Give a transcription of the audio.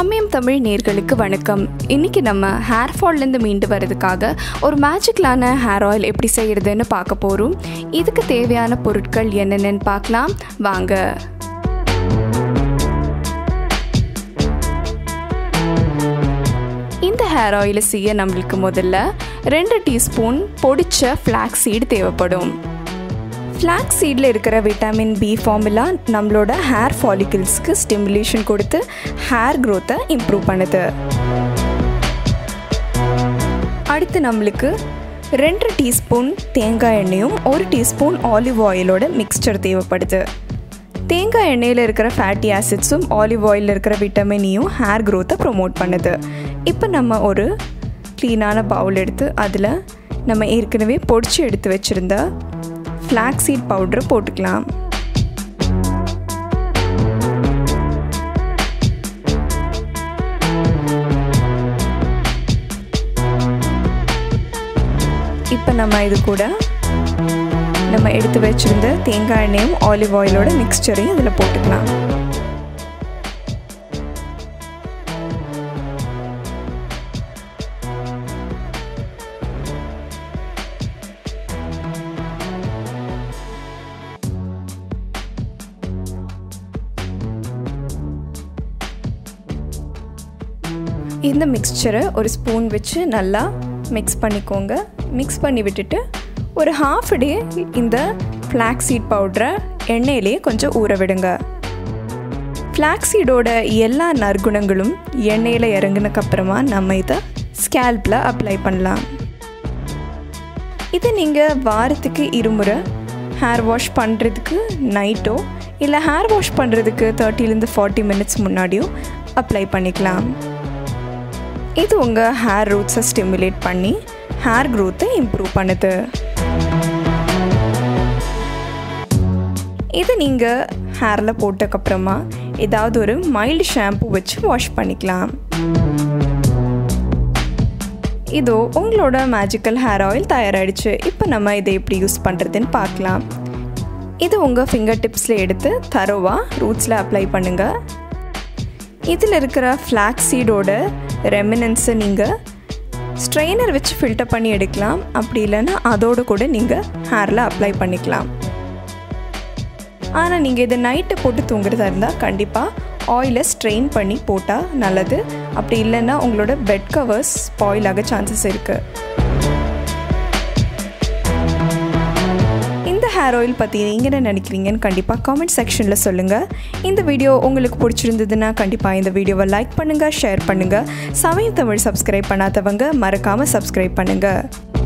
சமயம் தமிழ் நேர்களுக்கு வணக்கம் இன்னைக்கு நம்ம ஹேர் ஃபால்லேருந்து மீண்டு வர்றதுக்காக ஒரு மேஜிக்கலான ஹேர் ஆயில் எப்படி செய்கிறதுன்னு பார்க்க போகிறோம் இதுக்கு தேவையான பொருட்கள் என்னென்னு பார்க்கலாம் வாங்க இந்த ஹேர் ஆயிலை செய்ய நம்மளுக்கு முதல்ல ரெண்டு டீஸ்பூன் பொடிச்ச ஃப்ளாக்ஸ் சீடு தேவைப்படும் ஃப்ளாக்ஸ் சீடில் இருக்கிற விட்டமின் பி ஃபார்முலா நம்மளோட ஹேர் ஃபாலிகிள்ஸ்க்கு ஸ்டிமுலேஷன் கொடுத்து ஹேர் க்ரோத்தை இம்ப்ரூவ் பண்ணுது அடுத்து நம்மளுக்கு ரெண்டு டீஸ்பூன் தேங்காய் எண்ணெயும் ஒரு டீஸ்பூன் ஆலிவ் ஆயிலோட மிக்ஸ்சர் தேவைப்படுது தேங்காய் எண்ணெயில் இருக்கிற ஃபேட்டி ஆசிட்ஸும் ஆலிவ் ஆயிலில் இருக்கிற விட்டமினையும் ஹேர் க்ரோத்தை ப்ரொமோட் பண்ணுது இப்போ நம்ம ஒரு க்ளீனான பவுல் எடுத்து அதில் நம்ம ஏற்கனவே பொடிச்சு எடுத்து வச்சுருந்த ஃப்ளாக் சீட் பவுடரை போட்டுக்கலாம் இப்போ நம்ம இது கூட நம்ம எடுத்து வச்சுருந்த தேங்காய் எண்ணெயும் ஆலிவ் ஆயிலோட மிக்ஸ்சரையும் இதில் போட்டுக்கலாம் இந்த மிக்ஸ்சரை ஒரு ஸ்பூன் வச்சு நல்லா மிக்ஸ் பண்ணிக்கோங்க மிக்ஸ் பண்ணி விட்டுட்டு ஒரு ஹாஃப் டே இந்த ஃப்ளாக் சீட் பவுடரை எண்ணெயிலே கொஞ்சம் ஊற விடுங்க ஃப்ளாக் சீடோட எல்லா நற்குணங்களும் எண்ணெயில் இறங்கினக்கப்புறமா நம்ம இதை ஸ்கேல்பில் அப்ளை பண்ணலாம் இதை நீங்கள் வாரத்துக்கு இருமுறை ஹேர் வாஷ் பண்ணுறதுக்கு நைட்டோ இல்லை ஹேர் வாஷ் பண்ணுறதுக்கு தேர்ட்டிலேருந்து ஃபார்ட்டி மினிட்ஸ் முன்னாடியோ அப்ளை பண்ணிக்கலாம் இது உங்கள் ஹேர் ரூட்ஸை ஸ்டிமுலேட் பண்ணி ஹேர் க்ரோத்தை இம்ப்ரூவ் பண்ணுது இது நீங்கள் ஹேரில் போட்டக்கப்புறமா ஏதாவது ஒரு மைல்டு ஷாம்பு வச்சு வாஷ் பண்ணிக்கலாம் இதோ உங்களோட மேஜிக்கல் ஹேர் ஆயில் தயாராகிடுச்சு இப்போ நம்ம இதை எப்படி யூஸ் பண்ணுறதுன்னு பார்க்கலாம் இது உங்கள் ஃபிங்கர் டிப்ஸில் எடுத்து தரோவாக ரூட்ஸில் அப்ளை பண்ணுங்கள் இதில் இருக்கிற ஃப்ளாக் சீடோட ரெமினன்ஸை நீங்கள் ஸ்ட்ரெயினர் வச்சு ஃபில்டர் பண்ணி எடுக்கலாம் அப்படி இல்லைன்னா அதோடு கூட நீங்கள் ஹேரில் அப்ளை பண்ணிக்கலாம் ஆனால் நீங்கள் இதை நைட்டு போட்டு தூங்குறதா இருந்தால் கண்டிப்பாக ஆயிலை ஸ்ட்ரெயின் பண்ணி போட்டால் நல்லது அப்படி இல்லைன்னா உங்களோட பெட் கவர்ஸ் ஸ்பாயில் ஆக சான்சஸ் இருக்குது இந்த ஹேர் ஆயில் பற்றி நீங்கள் என்ன நினைக்கிறீங்கன்னு கண்டிப்பாக காமெண்ட் செக்ஷனில் சொல்லுங்கள் இந்த வீடியோ உங்களுக்கு பிடிச்சிருந்ததுன்னா கண்டிப்பாக இந்த வீடியோவை லைக் பண்ணுங்கள் ஷேர் பண்ணுங்கள் சமயம் தமிழ் சப்ஸ்கிரைப் பண்ணாதவங்க மறக்காமல் சப்ஸ்கிரைப் பண்ணுங்கள்